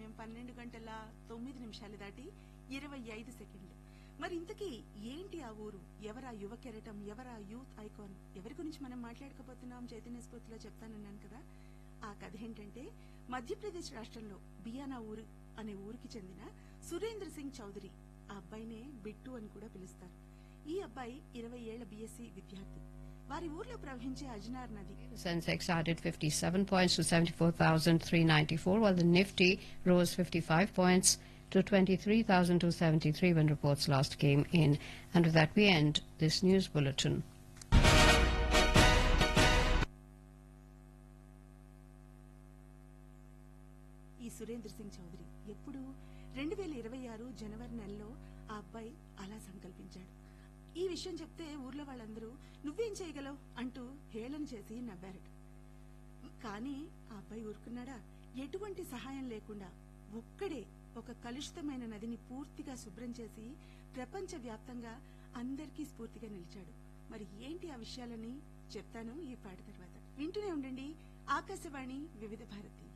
సమయం పన్నెండు గంటల తొమ్మిది నిమిషాలు దాటి ఇరవై ఐదు సెకండ్లు మరి ఇంతకీ ఏంటి ఆ ఊరు ఎవరా యువ కెరటం ఎవరా యూత్ ఐకాన్ ఎవరి గురించి మనం మాట్లాడకపోతున్నాం చైతన్య స్ఫూర్తిలో చెప్తానన్నాను కదా ఆ కథ ఏంటంటే మధ్యప్రదేశ్ రాష్ట్రంలో బియానా ఊరు అనే ఊరికి చెందిన సురేంద్ర సింగ్ చౌదరి ఆ అబ్బాయినే బిట్టు అని కూడా పిలుస్తారు ఈ అబ్బాయి ఇరవై ఏళ్ల బీఎస్సీ విద్యార్థి వారి ఊర్లో ప్రవహించే అజ్నార్ నది The Sensex added 57 points to 74,394, while the Nifty rose 55 points to 23,273 when reports last came in. And with that, we end this news bulletin. ఈ సురేంద్ర సింగ్ చౌదరి ఎప్పుడు రెండు వేల ఇరవై ఆరు జనవరి నెలలో ఆ అబ్బాయి అలా సంకల్పించాడు ఈ విషయం చెప్తే ఊర్లో వాళ్ళందరూ నువ్వేం చేయగలవు అంటూ హేళన చేసి నవ్వారట కానీ ఆ అబ్బాయి ఊరుకున్నాడా ఎటువంటి సహాయం లేకుండా ఒక్కడే ఒక కలుషితమైన నదిని పూర్తిగా శుభ్రం చేసి ప్రపంచ వ్యాప్తంగా అందరికీ స్ఫూర్తిగా నిలిచాడు మరి ఏంటి ఆ విషయాలని చెప్తాను ఈ పాట తర్వాత వింటూనే ఉండండి ఆకాశవాణి వివిధ భారతి